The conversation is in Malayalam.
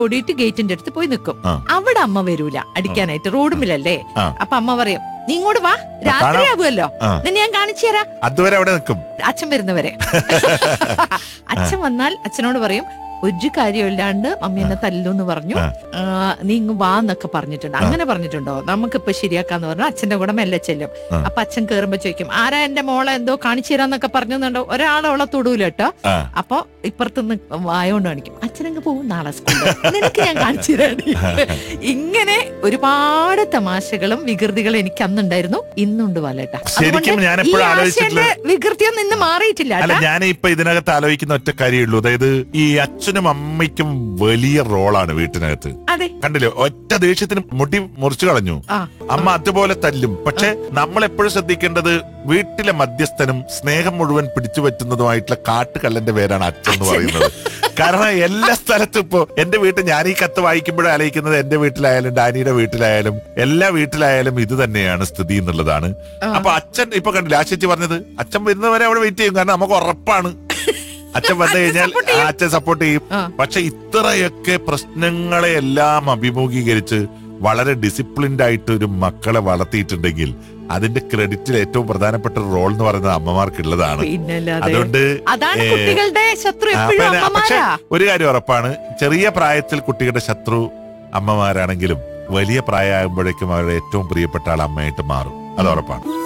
ഓടിയിട്ട് ഗേറ്റിന്റെ അടുത്ത് പോയി നിൽക്കും ആ. അവിടെ അമ്മ വരൂല അടിക്കാനായിട്ട് റോഡുമില്ലല്ലേ ആ. അപ്പൊ അമ്മ പറയും നീ ഇങ്ങോട്ട് വാ രാത്രി ആകുമല്ലോ ആ. നിന്നെ ഞാൻ കാണിച്ചു തരാം അതുവരെ അവിടെ നിൽക്കും അച്ഛൻ വരുന്നവരെ അച്ഛൻ വന്നാൽ അച്ഛനോട് പറയും ഒരു കാര്യമില്ലാണ്ട് മമ്മി എന്നെ തല്ലു എന്ന് പറഞ്ഞു ആ. ആ, നീ ഇങ്ങ് വാ എന്നൊക്കെ പറഞ്ഞിട്ടുണ്ട് അങ്ങനെ പറഞ്ഞിട്ടുണ്ടോ നമുക്കിപ്പൊ ശരിയാക്കാന്ന് പറഞ്ഞു അച്ഛന്റെ കൂടെ മെല്ലെ ചെല്ലും ആ. അപ്പൊ അച്ഛൻ കേറുമ്പോ ചോദിക്കും ആരാ എന്റെ മോളെ എന്തോ കാണിച്ചു തരാന്നൊക്കെ പറഞ്ഞുണ്ടോ ഒരാൾ അവളെ തൊടൂല കേട്ടോ ആ. അപ്പൊ ഇപ്പുറത്തുനിന്ന് വായോണ്ട് കാണിക്കും അച്ഛനങ്ങ് പോകും നാളെ സ്കൂളിൽ നിനക്ക് ഞാൻ കാണിച്ചു തരാടി ഇങ്ങനെ ഒരുപാട് തമാശകളും വികൃതികളും എനിക്ക് അന്നുണ്ടായിരുന്നു ഇന്നുണ്ട് വാലേട്ടാ ശരിക്കും ഞാൻ എപ്പോഴും ആലോചിച്ചിട്ടുള്ള വികൃതിയൊന്നും ഇന്ന് മാറിയിട്ടില്ല അല്ല കേട്ടാ. ഞാൻ ഇപ്പൊ ഇതിനകത്ത് ആലോചിക്കുന്ന ഒറ്റ കാര്യമുള്ളൂ അതായത് ഈ അച്ഛനും അമ്മയ്ക്കും വലിയ റോളാണ് വീട്ടിനകത്ത് അതെ കണ്ടില്ലേ ഒറ്റ ദേഷ്യത്തിന് മുടി മുറിച്ചു കളഞ്ഞു ആ അമ്മ അതുപോലെ തല്ലും പക്ഷെ നമ്മൾ എപ്പോഴും ശ്രദ്ധിക്കേണ്ടത് വീട്ടിലെ മധ്യസ്ഥനും സ്നേഹം മുഴുവൻ പിടിച്ചു പറ്റുന്നതുമായിട്ടുള്ള കാട്ടുകള്ളന്റെ പേരാണ് അച്ഛൻ എന്ന് പറയുന്നത് കാരണം എല്ലാ സ്ഥലത്തും ഇപ്പോ എന്റെ വീട്ടിൽ ഞാൻ ഈ കത്ത് വായിക്കുമ്പോഴും ആലോചിക്കുന്നത് എന്റെ വീട്ടിലായാലും ഡാനിയുടെ വീട്ടിലായാലും എല്ലാ വീട്ടിലായാലും ഇത് തന്നെയാണ് സ്ഥിതി എന്നുള്ളതാണ് അപ്പൊ അച്ഛൻ ഇപ്പൊ കണ്ടില്ല ആ ചേച്ചി പറഞ്ഞത് അച്ഛൻ വരുന്നവരെ അവിടെ വെയിറ്റ് ചെയ്യും കാരണം നമുക്ക് ഉറപ്പാണ് അച്ഛൻ വന്നു കഴിഞ്ഞാൽ ആ അച്ഛൻ സപ്പോർട്ട് ചെയ്യും ആ. പക്ഷെ ഇത്രയൊക്കെ പ്രശ്നങ്ങളെ എല്ലാം അഭിമുഖീകരിച്ച് വളരെ ഡിസിപ്ലിൻഡ് ആയിട്ട് ഒരു മക്കളെ വളർത്തിയിട്ടുണ്ടെങ്കിൽ അതിന്റെ ക്രെഡിറ്റിൽ ഏറ്റവും പ്രധാനപ്പെട്ട റോൾ എന്ന് പറയുന്നത് അമ്മമാർക്കുള്ളതാണ് പിന്നല്ലാതെ അതുകൊണ്ട് അതാണ് ഏ, കുട്ടികളുടെ ശത്രു ആ, എപ്പോഴും പിന്നെ പക്ഷെ അമ്മമാരാ ഒരു കാര്യം ഉറപ്പാണ് ചെറിയ പ്രായത്തിൽ കുട്ടികളുടെ ശത്രു അമ്മമാരാണെങ്കിലും വലിയ പ്രായമാകുമ്പോഴേക്കും അവരുടെ ഏറ്റവും പ്രിയപ്പെട്ട ആൾ അമ്മയായിട്ട് മാറും അത് ഉറപ്പാണ്